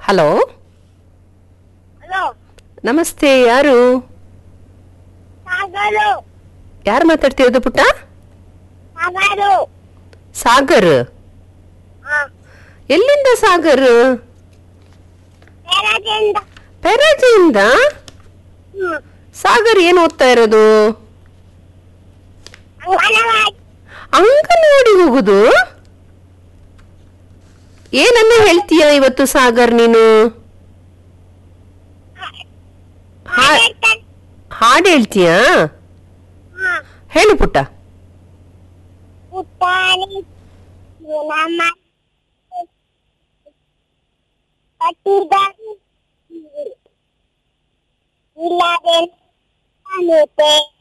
hello hello ನಮಸ್ತೆ ಯಾರು ಸಾಗರು ಯಾರು ಮಾತಾಡ್ತಿರೋದು ಪುಟ್ಟ ಸಾಗರು ಸಾಗರ್ ಹಾ ಎಲ್ಲಿಂದ ಸಾಗರ್ ಬೇರದಿಂದ ಪೆರಾಜಿಯಿಂದ ಹ್ಮ್ ಸಾಗರ್ ಏನು ಓದ್ತಾ ಇರೋದು ಅಂಗನವಾಡಿ ಅಂಗನವಾಡಿ ಹೋಗುದು ಏನನ್ನ ಹೇಳ್ತೀಯ ಇವತ್ತು ಸಾಗರ್ ನೀನು ಹಾ- ಹಾಡು ಹೇಳ್ತೀಯಾ ಹಾ ಹೇಳು ಪುಟ್ಟ ಪುಟ್ಟಾಣಿ ನಮ್ಮ ಕಟ್ಟಿದ ಇಲ್ಲದೆ ಅನುತೆ